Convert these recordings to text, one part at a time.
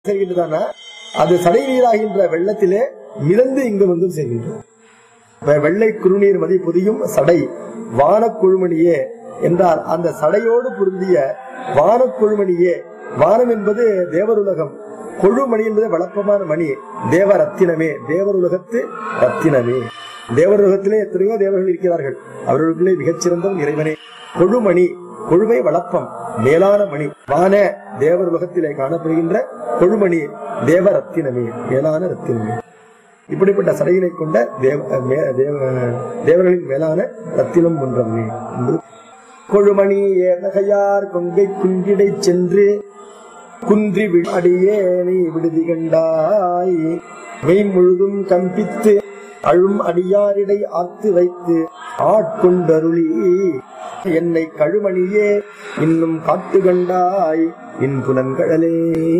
சேர்கின்றதானா அது சடை நீராகின்ற வெள்ளத்திலே மிதந்து இங்கு வந்து சேர்கின்றது இப்ப வெள்ளை குறுநீர் மதி புதியும் சடை வானக் குழுமணியே என்றால் அந்த சடையோடு பொருந்திய வானக் குழுமணியே வானம் என்பது தேவருலகம் கொழுமணி என்பது வழப்பமான மணி தேவ ரத்தினமே தேவருலகத்து ரத்தினமே தேவருலகத்திலே எத்தனையோ தேவர்கள் இருக்கிறார்கள் அவர்களுக்குள்ளே மிகச்சிறந்தவன் இறைவனே கொழுமணி கொழுமை வளப்பம் மேலான மணி வான தேவருலகத்திலே காணப்படுகின்ற கொழுமணி தேவ ரத்தினமே மேலான ரத்தினமே இப்படிப்பட்ட சடையினை கொண்ட தேவ மே- தேவ- தேவர்களின் மேலான ரத்தினம் போன்றவனே என்று கொழுமணி ஏனகையார் கொங்கை குன்றிடை சென்று குன்றி அடியேனை விடுதி கண்டாய் மெய் முழுதும் கம்பித்து அழும் அடியாரிடை ஆத்து வைத்து ஆட்கொண்டருளி என்னை கழுமணியே இன்னும் காட்டு கண்டாய் இன் புலன்கடலே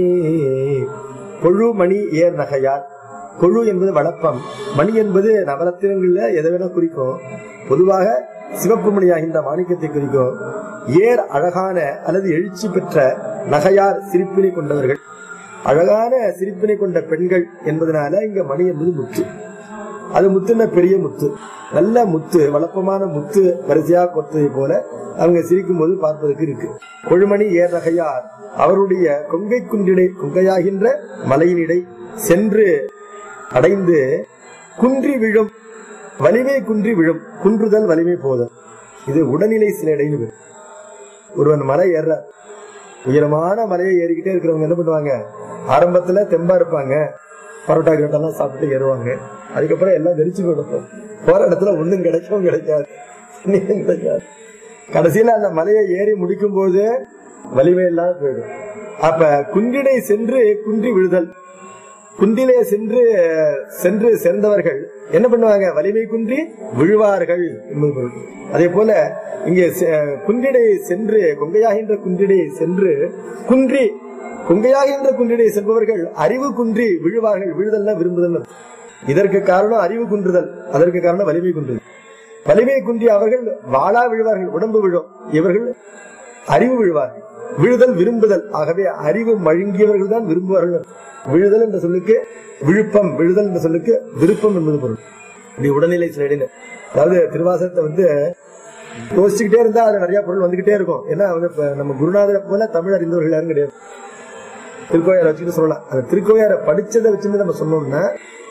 கொழுமணி ஏர் நகையார் கொழு என்பது வளப்பம் மணி என்பது நவரத்தினங்கள்ல எதை வேணா குறிக்கும் பொதுவாக சிவப்பு மணியாகின்ற மாணிக்கத்தை குறிக்கும் ஏர் அழகான அல்லது எழுச்சி பெற்ற நகையார் சிரிப்பினை கொண்டவர்கள் அழகான சிரிப்பினை கொண்ட பெண்கள் என்பதனால இங்க மணி என்பது முத்து அது முத்துன பெரிய முத்து நல்ல முத்து வளப்பமான முத்து வரிசையா கொத்ததை போல அவங்க சிரிக்கும் போது பார்ப்பதற்கு இருக்கு கொழுமணி ஏர் நகையார் அவருடைய கொங்கை குன்றிடை கொங்கையாகின்ற மலையினிடை சென்று அடைந்து குன்றி விழும் வலிமை குன்றி விழும் குன்றுதல் வலிமை போதல் இது உடல்நிலை சிலைடைன்னு பேரு. ஒருவன் மலை ஏற உயரமான மலையை ஏறிக்கிட்டே இருக்கிறவங்க என்ன பண்ணுவாங்க ஆரம்பத்துல தெம்பா இருப்பாங்க பரோட்டா கிரோட்டெல்லாம் சாப்பிட்டு ஏறுவாங்க அதுக்கப்புறம் எல்லாம் வெறிச்சு போயிடும் போற இடத்துல ஒண்ணும் கிடைக்கவும் கிடைக்காது ஒண்ணும் கிடைக்காது கடைசியில அந்த மலையை ஏறி முடிக்கும் போது வலிமை இல்லாம போயிடும் அப்ப குன்றிடை சென்று குன்றி விழுதல் குன்றிலே சென்று சென்று சேர்ந்தவர்கள் என்ன பண்ணுவாங்க வலிமை குன்றி விழுவார்கள் என்பது பொருள். அதே போல இங்கே செ- குன்றிடை சென்று கொங்கையாகின்ற குன்றிடை சென்று குன்றி கொங்கையாகின்ற குன்றிடை செல்பவர்கள் அறிவு குன்றி விழுவார்கள் விழுதல்னா விரும்புதல் இதற்கு காரணம் அறிவு குன்றுதல் அதற்கு காரணம் வலிமை குன்றுதல் வலிமை குன்றி அவர்கள் வாளா விழுவார்கள் உடம்பு விழும் இவர்கள் அறிவு விழுவார்கள் விழுதல் விரும்புதல் ஆகவே அறிவு மழுங்கியவர்கள் தான் விரும்புவார்கள் விழுதல் என்ற சொல்லுக்கு விழுப்பம் விழுதல் என்ற சொல்லுக்கு விருப்பம் என்பது பொருள் இது உடல்நிலை சிலைன்னு அதாவது திருவாசகத்தை வந்து யோசிச்சுக்கிட்டே இருந்தா அதுல நிறைய பொருள் வந்துகிட்டே இருக்கும் ஏன்னா வந்து இப்ப நம்ம குருநாதரை போல தமிழ் அறிந்தவர்கள் யாரும் கிடையாது திருக்கோயாரை வச்சுக்கிட்டு சொல்லலாம் அந்த திருக்கோயாரை படிச்சதை வச்சுட்டு நம்ம சொன்னோம்னா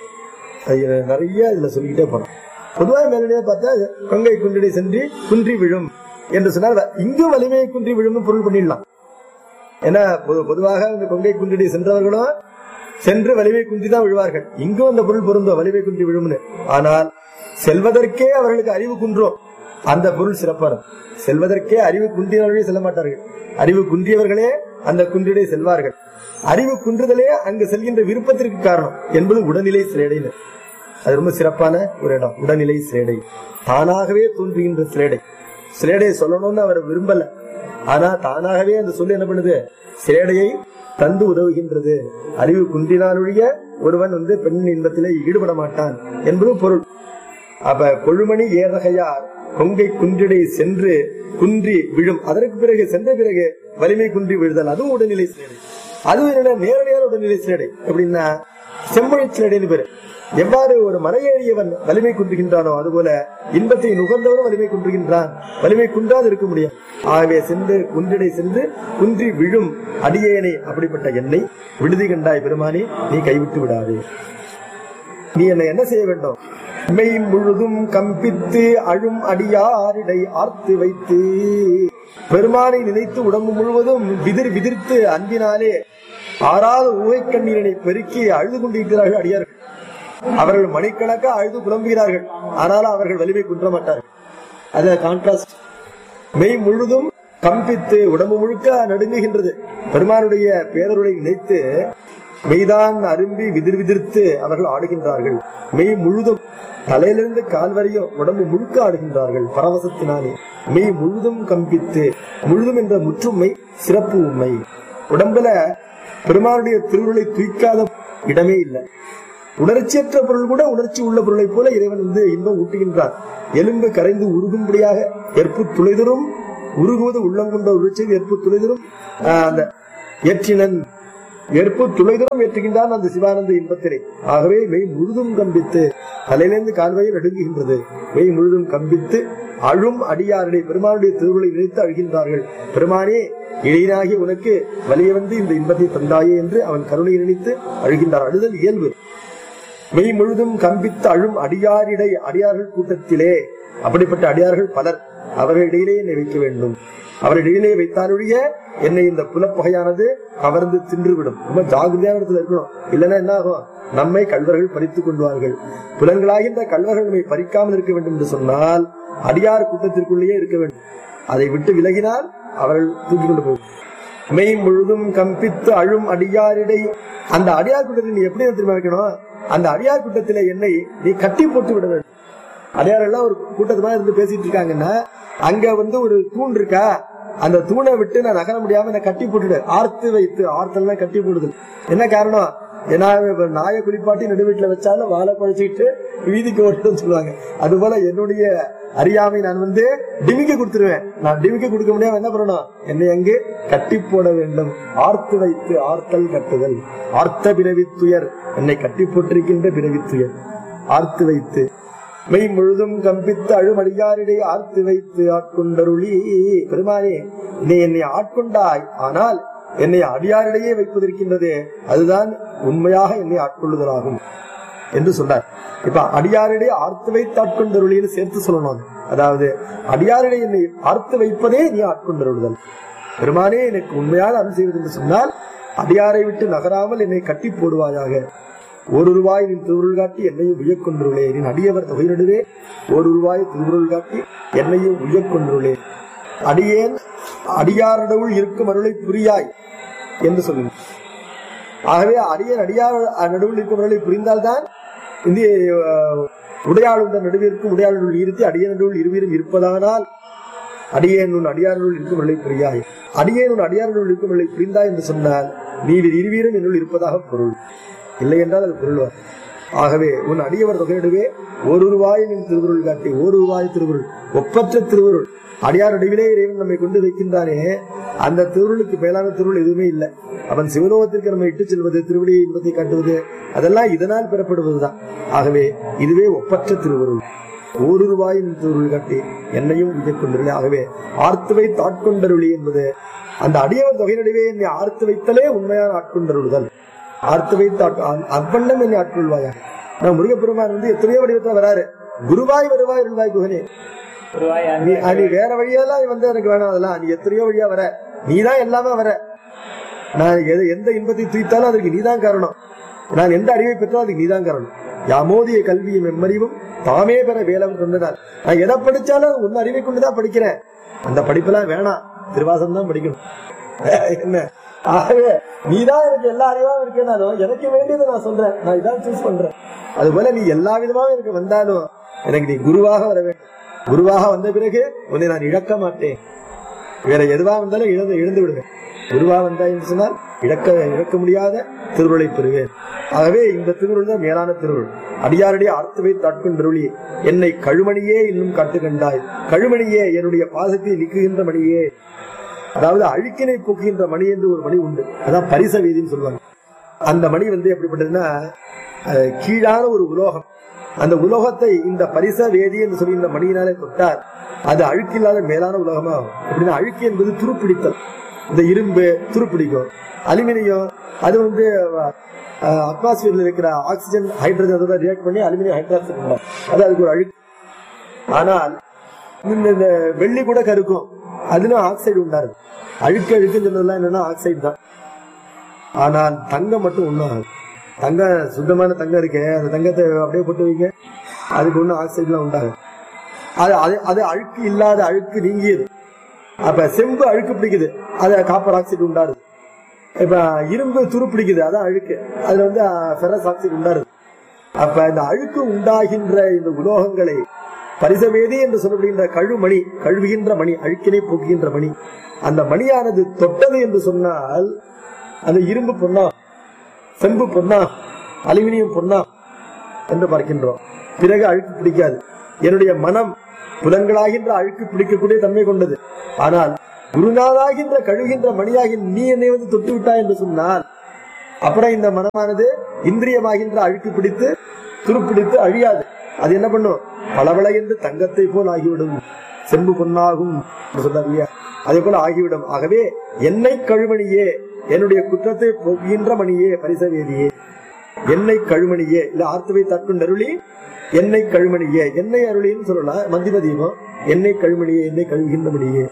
அது நிறைய இதுல சொல்லிக்கிட்டே போறோம் பொதுவாக மேலடியா பார்த்தா கொங்கை குன்றிடை சென்று குன்றி விழும் என்று சொன்னால் இங்கும் வலிமையை குன்றி விழும் பொருள் பண்ணிடலாம் ஏன்னா பொது- பொதுவாக இந்த கொங்கை குன்றிடை சென்றவர்களும் சென்று வலிமை குன்றி தான் விழுவார்கள் இங்கும் அந்த பொருள் பொருந்தும் வலிமை குன்றி விழும்னு ஆனால் செல்வதற்கே அவர்களுக்கு அறிவு குன்றும் அந்த பொருள் சிறப்பானது செல்வதற்கே அறிவு குன்றியவர்களே செல்ல மாட்டார்கள் அறிவு குன்றியவர்களே அந்த குன்றிடை செல்வார்கள் அறிவு குன்றுதலே அங்கு செல்கின்ற விருப்பத்திற்கு காரணம் என்பது உடல்நிலை சிலேடைன்னு அது ரொம்ப சிறப்பான ஒரு இடம் உடல்நிலை சிலேடை தானாகவே தோன்றுகின்ற சிலேடை சிலேடையை சொல்லணும்னு அவர் விரும்பல ஆனா தானாகவே அந்த சொல்லு என்ன பண்ணுது சிலேடையை தந்து உதவுகின்றது அறிவு குன்றினாலொழிய ஒருவன் வந்து பெண் இன்பத்திலே ஈடுபட மாட்டான் என்பது பொருள் அப்ப கொழுமணி ஏறகையார் கொங்கை குன்றிடை சென்று குன்றி விழும் அதற்கு பிறகு சென்ற பிறகு வலிமை குன்றி விழுதல் அதுவும் உடல்நிலை சிலேடை அதுவும் என்னன்னா நேரடியான உடல்நிலை சிலேடை எப்படின்னா செம்மொழி சிலேடைன்னு பேரு எவ்வாறு ஒரு மலையேறியவன் வலிமை குன்றுகின்றானோ அதுபோல இன்பத்தை நுகர்ந்தவனும் வலிமை குன்றுகின்றான் வலிமை குன்றாது இருக்க முடியும் ஆகவே சென்று குன்றிடை சென்று குன்றி விழும் அடியேனை அப்படிப்பட்ட என்னை விடுதி கண்டாய் பெருமானே நீ கைவிட்டு விடாதே நீ என்னை என்ன செய்ய வேண்டும் மெய் முழுதும் கம்பித்து அழும் அடியாரிடை ஆர்த்து வைத்து பெருமானை நினைத்து உடம்பு முழுவதும் விதிர் விதிர்த்து அன்பினாலே ஆறாத ஊவை கண்ணீரனை பெருக்கி அழுது கொண்டிருக்கிறார்கள் அடியார்கள் அவர்கள் மணிக்கணக்கா அழுது புலம்புகிறார்கள் ஆனாலும் அவர்கள் வலிமை குன்ற மாட்டார்கள் அது கான்ட்ராஸ்ட் மெய் முழுதும் கம்பித்து உடம்பு முழுக்க நடுங்குகின்றது பெருமானுடைய பேரருளை நினைத்து மெய்தான் அரும்பி விதிர் விதிர்த்து அவர்கள் ஆடுகின்றார்கள் மெய் முழுதும் தலையிலிருந்து கால் வரையும் உடம்பு முழுக்க ஆடுகின்றார்கள் பரவசத்தினாலே மெய் முழுதும் கம்பித்து முழுதும் என்ற முற்றுமை சிறப்பு உண்மை உடம்புல பெருமானுடைய திருவுருளை தூக்காத இடமே இல்லை உணர்ச்சியற்ற பொருள் கூட உணர்ச்சி உள்ள பொருளை போல இறைவன் வந்து இன்பம் ஊட்டுகின்றான் எலும்பு கரைந்து உருகும்படியாக ஏற்பு துளைதரும் உருகுவது உள்ளம் கொண்ட உருச்செய்து ஏற்பு துளைதரும் ஆஹ், அந்த ஏற்றினன் ஏற்பு துளைதரம் ஏற்றுகின்றான் அந்த சிவானந்த இன்பத்திலே ஆகவே மெய் முழுதும் கம்பித்து தலையிலிருந்து கால்வரை நடுங்குகின்றது மெய் முழுதும் கம்பித்து அழும் அடியாருடைய பெருமானுடைய திருவுளை நினைத்து அழுகின்றார்கள் பெருமானே இடையினாகி உனக்கு வலிய வந்து இந்த இன்பத்தை தந்தாயே என்று அவன் கருணை நினைத்து அழுகின்றார் அழுதல் இயல்பு மெய் முழுதும் கம்பித்து அழும் அடியாரிடை அடியார்கள் கூட்டத்திலே அப்படிப்பட்ட அடியார்கள் பலர் அவர்களிடையிலே என்னை வைக்க வேண்டும் அவரிடையிலே வைத்தாருடைய என்னை இந்த புலப்பகையானது கவர்ந்து தின்றுவிடும் ரொம்ப ஜாகிரதையான இடத்துல இருக்கணும் இல்லைன்னா என்ன ஆகும் நம்மை கல்வர்கள் பறித்துக் கொள்வார்கள் புலன்களாகின்ற கல்வர்கள் நம்மை பறிக்காமல் இருக்க வேண்டும் என்று சொன்னால் அடியார் கூட்டத்திற்குள்ளேயே இருக்க வேண்டும் அதை விட்டு விலகினால் அவர்கள் தூக்கி கொண்டு போகும் மெய் முழுதும் கம்பித்து அழும் அடியாரிடை அந்த அடியார் கூட்டத்தில் நீ எப்படி திரும்ப வைக்கணும் அந்த அடியார் கூட்டத்திலே என்னை நீ கட்டி போட்டு விட வேண்டும் அடியார் எல்லாம் ஒரு கூட்டத்துமா இருந்து பேசிட்டு இருக்காங்கன்னா அங்க வந்து ஒரு தூண் இருக்கா அந்த தூணை விட்டு நான் நகர முடியாம என்ன கட்டி போட்டுடு ஆர்த்து வைத்து ஆர்த்தல்னா கட்டி போடுது என்ன காரணம் ஏன்னா இப்ப நாயை குளிப்பாட்டி நடு வீட்டுல வச்சாலும் வாழை குழைச்சிட்டு வீதிக்கு ஓட்டுன்னு சொல்லுவாங்க அது போல என்னுடைய அறியாமை நான் வந்து டிமிக்க கொடுத்துருவேன் நான் டிமிக்க கொடுக்க முடியாம என்ன பண்ணணும் என்னை அங்கு கட்டி போட வேண்டும் ஆர்த்து வைத்து ஆர்த்தல் கட்டுதல் ஆர்த்த பிறவித்துயர் என்னை கட்டி போட்டிருக்கின்ற பிறவித்துயர் ஆர்த்து வைத்து மெய் முழுதும் கம்பித்து அழுமடியாரிடை ஆர்த்து வைத்து ஆட்கொண்டருளி பெருமானே நீ என்னை ஆட்கொண்டாய் ஆனால் என்னை அடியாரிடையே வைப்பதற்கின்றதே அதுதான் உண்மையாக என்னை ஆட்கொள்ளுதலாகும் என்று சொன்னார் இப்ப அடியாரிடையே ஆர்த்து வைத்து ஆட்கொண்டருளின்னு சேர்த்து சொல்லணும் அது. அதாவது அடியாரிடையே என்னை ஆர்த்து வைப்பதே நீ ஆட்கொண்டருளுதல் பெருமானே எனக்கு உண்மையான அருள் செய்வது என்று சொன்னால் அடியாரை விட்டு நகராமல் என்னை கட்டி போடுவாயாக ஒரு ரூபாய் நின் திருவுருள் காட்டி என்னையும் உயக்கொண்டுள்ளே நின் அடியவர் தொகை நடுவே ஒரு ரூபாய் திருவுருள் காட்டி என்னையும் உயக்கொண்டுள்ளே அடியேன் அடியாரிடவுள் இருக்கும் அருளை புரியாய் என்று சொல்லுங்க ஆகவே அடியேன் அடியார் நடுவில் இருக்கும் அருளை புரிந்தால்தான் இந்த அஹ், உடையாளுடன் நடுவிற்கும் உடையாளுடன் இருத்தி அடியேன் நடுவில் இருவரும் இருப்பதானால் அடியேன் உன் அடியாருள் இருக்கும் அருளை புரியாய் அடியேன் உன் அடியாருள் இருக்கும் அருளை புரிந்தாய் என்று சொன்னால் நீ இருவீரும் என்னுள் இருப்பதாக பொருள் இல்லை என்றால் அது பொருள் வரும். ஆகவே உன் அடியவர் தொகையிடுவே ஒரு ரூபாய் நின் திருவுருள் காட்டி ஒரு ரூபாய் திருவுருள் ஒப்பற்ற திருவுருள் அடியார் நடுவிலே இறைவன் நம்மை கொண்டு வைக்கின்றானே அந்த திருவுருளுக்கு மேலான திருவுருள் எதுவுமே இல்லை அவன் சிவலோகத்திற்கு நம்மை இட்டுச் செல்வது திருவடி இன்பத்தை காட்டுவது அதெல்லாம் இதனால் பெறப்படுவதுதான் ஆகவே இதுவே ஒப்பற்ற திருவுருள் ஒரு ரூபாய் திருவுருள் காட்டி என்னையும் இதை கொண்டுள்ளே ஆகவே ஆர்த்து வைத்து ஆட்கொண்டருளி என்பது அந்த அடியவர் தொகை நடுவே என்னை ஆர்த்து வைத்தலே உண்மையான ஆட்கொண்டருளுதல் ஆர்த்து வைத்து ஆட்கொ- அ- அவ்வண்ணம் என்னை ஆட்கொள்வாயா நான் முருகப்பெருமான் வந்து எத்தனையோ வடிவத்தில் வராரு குருவாய் வருவாய் அருள்வாய் குகனே நீ அ, நீ வேற வழியெல்லாம் வந்து எனக்கு வேணாம் அதெல்லாம் நீ எத்தனையோ வழியா வர நீதான் எல்லாமே வர நான் எது எந்த இன்பத்தை தூய்த்தாலும் அதற்கு நீதான் காரணம் நான் எந்த அறிவை பெற்றாலும் அதுக்கு நீதான் காரணம் யாமோதிய கல்வியும் எம்மறிவும் தாமே பெற வேலம் கொண்டதால் நான் எதை படிச்சாலும் உன் அறிவை கொண்டுதான் படிக்கிறேன் அந்த படிப்பெல்லாம் வேணாம் திருவாசம் தான் படிக்கணும் என்ன ஆகவே நீதான் எனக்கு எல்லா அறிவாவும் இருக்கேனாலும் எனக்கு வேண்டியதை நான் சொல்றேன் நான் இதான் சூஸ் பண்றேன் அது போல நீ எல்லா விதமாவும் எனக்கு வந்தாலும் எனக்கு நீ குருவாக வர வேண்டும் குருவாக வந்த பிறகு உன்னை நான் இழக்க மாட்டேன் வேற எதுவா வந்தாலும் இழந்து இழந்து விடுவேன் குருவா வந்தா என்று சொன்னால் இழக்க இழக்க முடியாத திருவுருளை பெறுவேன் ஆகவே இந்த திருவுருள் தான் மேலான திருவுருள் அடியாரடியே அர்த்த வைத்து அட்கொண்டருளி என்னை கழுமணியே இன்னும் கட்டு கண்டாய் கழுமணியே என்னுடைய பாதத்தை நீக்குகின்ற மணியே அதாவது அழுக்கினை போக்குகின்ற மணி என்று ஒரு மணி உண்டு அதான் பரிச வீதின்னு சொல்லுவாங்க அந்த மணி வந்து எப்படிப்பட்டதுன்னா அஹ், கீழான ஒரு உலோகம் அந்த உலோகத்தை இந்த பரிச வேதி என்று சொல்லி இந்த மணியினாலே தொட்டார் அது அழுக்கில்லாத மேலான உலோகமா ஆகும். எப்படின்னா அழுக்கு என்பது துருப்பிடித்தல் இந்த இரும்பு துருப்பிடிக்கும் அலுமினியம் அது வந்து அட்மாஸ்பியர்ல இருக்கிற ஆக்சிஜன் ஹைட்ரஜன் அதோட ரியாக்ட் பண்ணி அலுமினியம் ஹைட்ராக்சைடு உண்டாகும். அது அதுக்கு ஒரு அழுக்கு ஆனால் இந்த இந்த வெள்ளி கூட கருக்கும் அதுல ஆக்சைடு உண்டாருது அழுக்கு அழுக்குன்னு சொன்னதெல்லாம் என்னன்னா ஆக்சைடு தான் ஆனால் தங்கம் மட்டும் ஒண்ணும் ஆகாது தங்கம் சுத்தமான தங்கம் இருக்கே அந்த தங்கத்தை அப்படியே போட்டு வைங்க அதுக்கு ஒன்றும் ஆக்சைடுலாம் உண்டாகும் அது அது அது அழுக்கு இல்லாத அழுக்கு நீங்கியது அப்ப செம்பு அழுக்கு பிடிக்குது அது காப்பர் ஆக்சைடு உண்டாருது இப்ப இரும்பு துரு பிடிக்குது அதான் அழுக்கு அதுல வந்து ஃபெரஸ் ஆக்சைடு உண்டாருது அப்ப இந்த அழுக்கு உண்டாகின்ற இந்த உலோகங்களை பரிசவேதி என்று சொல்லப்படுகின்ற கழுமணி கழுவுகின்ற மணி அழுக்கினை போக்குகின்ற மணி அந்த மணியானது தொட்டது என்று சொன்னால் அந்த இரும்பு பொன்னா செம்பு பொன்னா அலுமினியம் பொன்னா என்று பார்க்கின்றோம் பிறகு அழுக்கு பிடிக்காது என்னுடைய மனம் புலன்களாகின்ற அழுக்கு பிடிக்கக்கூடிய தன்மை கொண்டது ஆனால் குருநாதாகின்ற கழுகின்ற மணியாகி நீ என்னை வந்து தொட்டு விட்டாய் என்று சொன்னால் அப்புறம் இந்த மனமானது இந்திரியமாகின்ற அழுக்கு பிடித்து துருப்பிடித்து அழியாது அது என்ன பண்ணும் பளபள என்று தங்கத்தை போல் ஆகிவிடும் செம்பு பொன்னாகும் என்று சொன்னார் இல்லையா அதே போல ஆகிவிடும் ஆகவே என்னை கழுமணியே என்னுடைய குற்றத்தை போகின்ற மணியே பரிசவேதியே என்னை கழுமணியே இல்ல ஆர்த்தவை தற்கொண்டு அருளி என்னை கழுமணியே என்னை அருளின்னு சொல்லலாம் மந்திபதீபம் என்னை கழுமணியே என்னை கழுவுகின்ற மணியே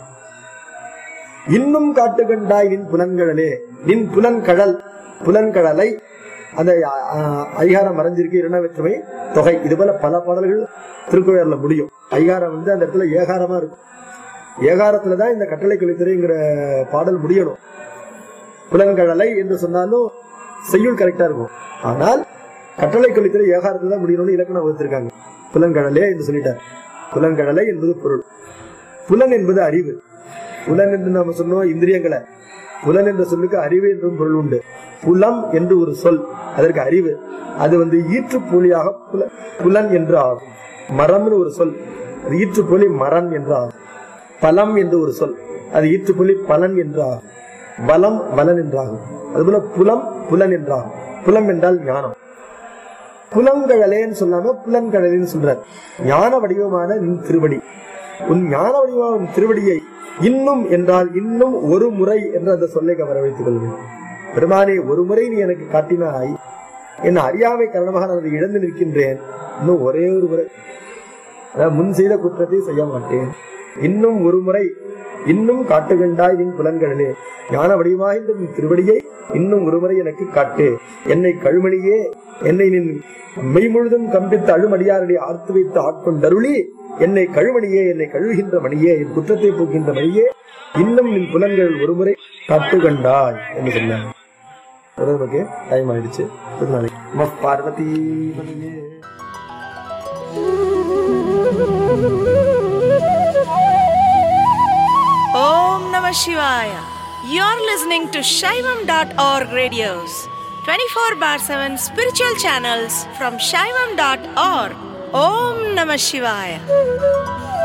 இன்னும் காட்டு கண்டாய் நின் புலன்கடலே நின் புலன்கடல் புலன்கடலை அந்த ஆ, ஐகாரம் மறைஞ்சிருக்கு இரண்டாம் வேற்றுமை தொகை இது போல பல பாடல்கள் திருக்குறள்ல முடியும் ஐகாரம் வந்து அந்த இடத்துல ஏகாரமா இருக்கும் ஏகாரத்துலதான் இந்த கட்டளை கழித்துறைங்கிற பாடல் முடியணும் புலன்கடலை என்று சொன்னாலும் செய்யுள் கரெக்டா இருக்கும் ஆனால் கட்டளை கழித்துறை ஏகாரத்துல தான் முடியணும்னு இலக்கணம் வகுத்திருக்காங்க புலன்கடலே என்று சொல்லிட்டார் புலன்கடலை என்பது பொருள் புலன் என்பது அறிவு புலன் என்று நாம சொன்னோம் இந்திரியங்களை புலன் என்ற சொல்லுக்கு அறிவு என்றும் பொருள் உண்டு புலம் என்று ஒரு சொல் அதற்கு அறிவு அது வந்து ஈற்றுப்பொலியாக புல புலன் என்று ஆகும் மரம்னு ஒரு சொல் அது ஈற்றுப்பொலி மரன் என்று ஆகும் பலம் என்று ஒரு சொல் அது ஈற்றுப்பொலி பலன் என்று ஆகும் பலம் பலன் என்றாகும் அதுபோல புலம் புலன் என்றாகும் புலம் என்றால் ஞானம் புலங்கழலேன்னு சொல்லாம புலன்கழலேன்னு சொல்றார் ஞான வடிவமான நின் திருவடி உன் ஞான வடிவமான உன் திருவடியை இன்னும் என்றால் இன்னும் ஒரு முறை என்ற அந்த சொல்லை கவர வைத்துக் கொள்வேன் பெருமானே ஒரு முறை நீ எனக்கு காட்டினாய் என் அறியாமை காரணமாக நான் அதை இழந்து நிற்கின்றேன் இன்னும் ஒரே ஒரு முறை அதாவது முன் செய்த குற்றத்தை செய்ய மாட்டேன் இன்னும் ஒரு முறை இன்னும் காட்டுகண்டாய் நின் புலன்களிலே ஞான வடிவாய் இந்த உன் திருவடியை இன்னும் ஒரு முறை எனக்கு காட்டு என்னை கழுமணியே என்னை நின் மெய் முழுதும் கம்பித்து அழுமடியாரடி ஆர்த்து வைத்து ஆட்கொண்டருளி என்னை கழுமணியே என்னை கழுவுகின்ற மணியே என் குற்றத்தை போக்கின்ற மணியே இன்னும் நின் புலன்கள் ஒருமுறை காட்டுகண்டாய் என்று சொன்னாங்க அது நமக்கு டைம் ஆயிடுச்சு ஒரு நாளைக்கு நம பார்வதி பதையே. Om Namah Shivaya. You're listening to Shaivam.org radios, 24 bar 7 spiritual channels from Shaivam.org. Om Namah Shivaya.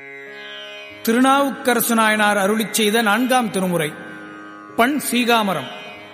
Thirunavukkarasu Nayanar அருளிச் செய்த நான்காம் திருமுறை பண் சீகாமரம்